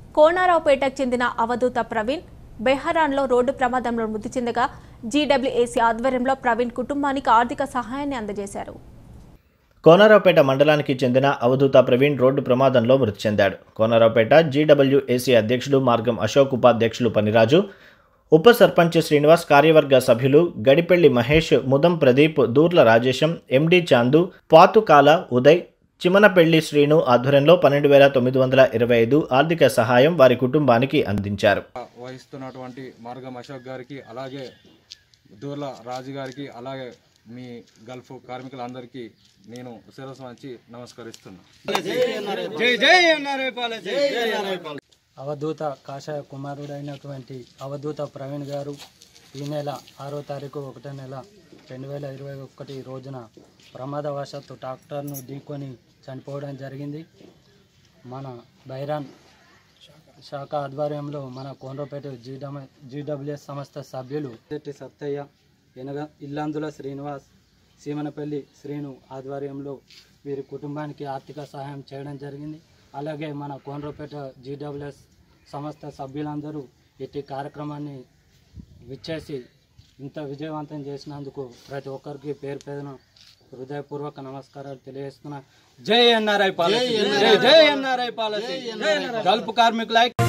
కోనారావుపేటకు చెందిన అవధూత ప్రవీణ్ బెహరాన్లో రోడ్డు ప్రమాదంలో మృతి చెందగా జీడబ్ల్యూఏసీ ఆధ్వర్యంలో ప్రవీణ్ కుటుంబానికి ఆర్థిక సహాయాన్ని అందజేశారు కోనరావుపేట మండలానికి చెందిన అవధూత ప్రవీణ్ రోడ్డు ప్రమాదంలో మృతి చెందాడు కోనరావుపేట జీడబ్ల్యూఏసీ అధ్యక్షుడు మార్గం అశోక్ ఉపాధ్యక్షులు పనిరాజు ఉప సర్పంచ్ శ్రీనివాస్ కార్యవర్గ సభ్యులు గడిపెళ్లి మహేష్ ముదం ప్రదీప్ దూర్ల రాజేశం ఎండి చాందు పాతుకాల ఉదయ్ చిమనపెళ్లి శ్రీను ఆధ్వర్యంలో పన్నెండు వేల తొమ్మిది వందల ఇరవై ఐదు ఆర్థిక సహాయం వారి కుటుంబానికి అందించారు వహిస్తున్నటువంటి మార్గం అశోక్ గారికి అలాగే దూర్ల రాజు గారికి అలాగే మీ గల్ఫ్ కార్మికులందరికీ నేను శిరస్సు వంచి నమస్కరిస్తున్నాను అవధూత కాషాయ కుమారుడైనటువంటి అవధూత ప్రవీణ్ గారు ఈ నెల ఆరో తారీఖు ఒకటో నెల రెండు వేల ఇరవై ఒకటి రోజున ప్రమాదవశాత్తు ట్రాక్టర్ను ఢీకొని చనిపోవడం జరిగింది మన బైరాన్ శాఖ ఆధ్వర్యంలో మన కోనరాపేట జీడమ జీడబ్ల్యూఎస్ సంస్థ సభ్యులు శెట్టి సత్తయ్య ఎనగ ఇల్లందుల శ్రీనివాస్ సీమనపల్లి శ్రీను ఆధ్వర్యంలో వీరి కుటుంబానికి ఆర్థిక సహాయం చేయడం జరిగింది అలాగే మన కోనరాపేట జీడబ్ల్యూఎస్ సంస్థ సభ్యులందరూ ఇట్టి కార్యక్రమాన్ని విచ్చేసి ఇంత విజయవంతం చేసినందుకు ప్రతి ఒక్కరికి పేరు పేరున హృదయపూర్వక నమస్కారాలు తెలియజేస్తున్నా జై ఎన్ఆర్ఐ పాలసీ జై జై ఎన్ఆర్ఐ పాలసీ గల్ఫ్ కార్మికుల